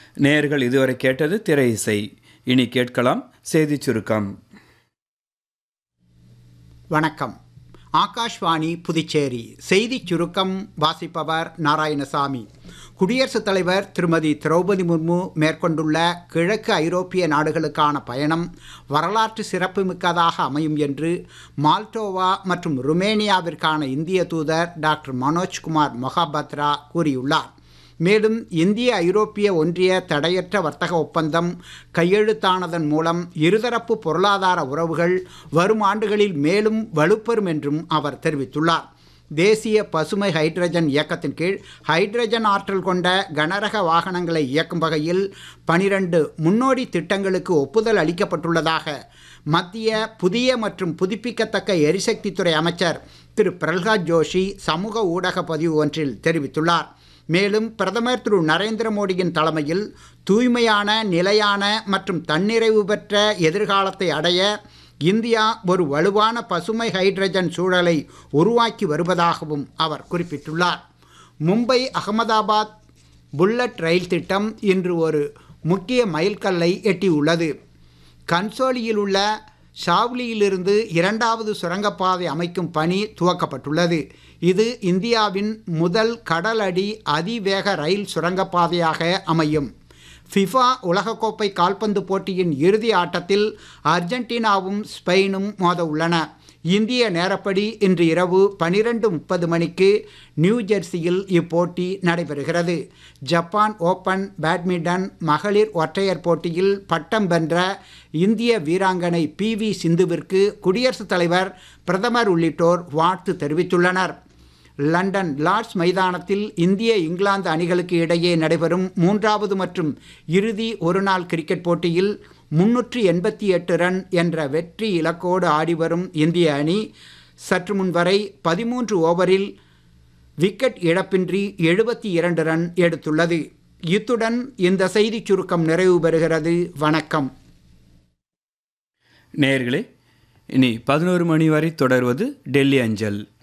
நேயர்கள் இதுவரை கேட்டது திரை இசை இனி கேட்கலாம் செய்திச் சுருக்கம் வணக்கம் ஆகாஷ்வாணி புதுச்சேரி செய்திச் சுருக்கம் வாசிப்பவர் நாராயணசாமி குடியரசுத் தலைவர் திருமதி திரௌபதி முர்மு மேற்கொண்டுள்ள கிழக்கு ஐரோப்பிய நாடுகளுக்கான பயணம் வரலாற்று சிறப்புமிக்கதாக அமையும் என்று மால்டோவா மற்றும் ருமேனியாவிற்கான இந்திய தூதர் டாக்டர் மனோஜ்குமார் மொஹாபத்ரா கூறியுள்ளார் மேலும் இந்திய ஐரோப்பிய ஒன்றிய தடையற்ற வர்த்தக ஒப்பந்தம் கையெழுத்தானதன் மூலம் இருதரப்பு பொருளாதார உறவுகள் வரும் ஆண்டுகளில் மேலும் வலுப்பெறும் என்றும் அவர் தெரிவித்துள்ளார் தேசிய பசுமை ஹைட்ரஜன் இயக்கத்தின் கீழ் ஹைட்ரஜன் ஆற்றல் கொண்ட கனரக வாகனங்களை இயக்கும் வகையில் பனிரெண்டு முன்னோடி திட்டங்களுக்கு ஒப்புதல் அளிக்கப்பட்டுள்ளதாக மத்திய புதிய மற்றும் புதுப்பிக்கத்தக்க எரிசக்தித்துறை அமைச்சர் திரு பிரல்ஹாத் ஜோஷி சமூக ஊடக பதிவு ஒன்றில் தெரிவித்துள்ளார் மேலும் பிரதமர் திரு நரேந்திர மோடியின் தலைமையில் தூய்மையான நிலையான மற்றும் தன்னிறைவு பெற்ற எதிர்காலத்தை அடைய இந்தியா ஒரு வலுவான பசுமை ஹைட்ரஜன் சூழலை உருவாக்கி வருவதாகவும் அவர் குறிப்பிட்டுள்ளார் மும்பை அகமதாபாத் புல்லட் ரயில் திட்டம் இன்று ஒரு முக்கிய மைல்கல்லை எட்டியுள்ளது கன்சோலியில் உள்ள ஷாவ்லியிலிருந்து இரண்டாவது சுரங்கப்பாதை அமைக்கும் பணி துவக்கப்பட்டுள்ளது இது இந்தியாவின் முதல் கடலடி அதிவேக ரயில் சுரங்கப்பாதையாக அமையும் ஃபிஃபா உலகக்கோப்பை கால்பந்து போட்டியின் இறுதி ஆட்டத்தில் அர்ஜென்டினாவும் ஸ்பெயினும் மோத உள்ளன இந்திய நேரப்படி இன்று இரவு பனிரெண்டு முப்பது மணிக்கு நியூ ஜெர்சியில் இப்போட்டி நடைபெறுகிறது ஜப்பான் ஓப்பன் பேட்மிண்டன் மகளிர் ஒற்றையர் போட்டியில் பட்டம் வென்ற இந்திய வீராங்கனை பி வி சிந்துவிற்கு குடியரசுத் தலைவர் பிரதமர் உள்ளிட்டோர் வாழ்த்து தெரிவித்துள்ளனர் லண்டன் லார்ட்ஸ் மைதானத்தில் இந்திய இங்கிலாந்து அணிகளுக்கு இடையே நடைபெறும் மூன்றாவது மற்றும் இறுதி ஒருநாள் கிரிக்கெட் போட்டியில் முன்னூற்றி எண்பத்தி எட்டு ரன் என்ற வெற்றி இலக்கோடு ஆடிவரும் இந்திய அணி சற்று முன் வரை பதிமூன்று ஓவரில் விக்கெட் இழப்பின்றி எழுபத்தி இரண்டு ரன் எடுத்துள்ளது இத்துடன் இந்த செய்திச் சுருக்கம் நிறைவு பெறுகிறது வணக்கம் நேயர்களே இனி பதினோரு மணி வரை தொடர்வது டெல்லி அஞ்சல்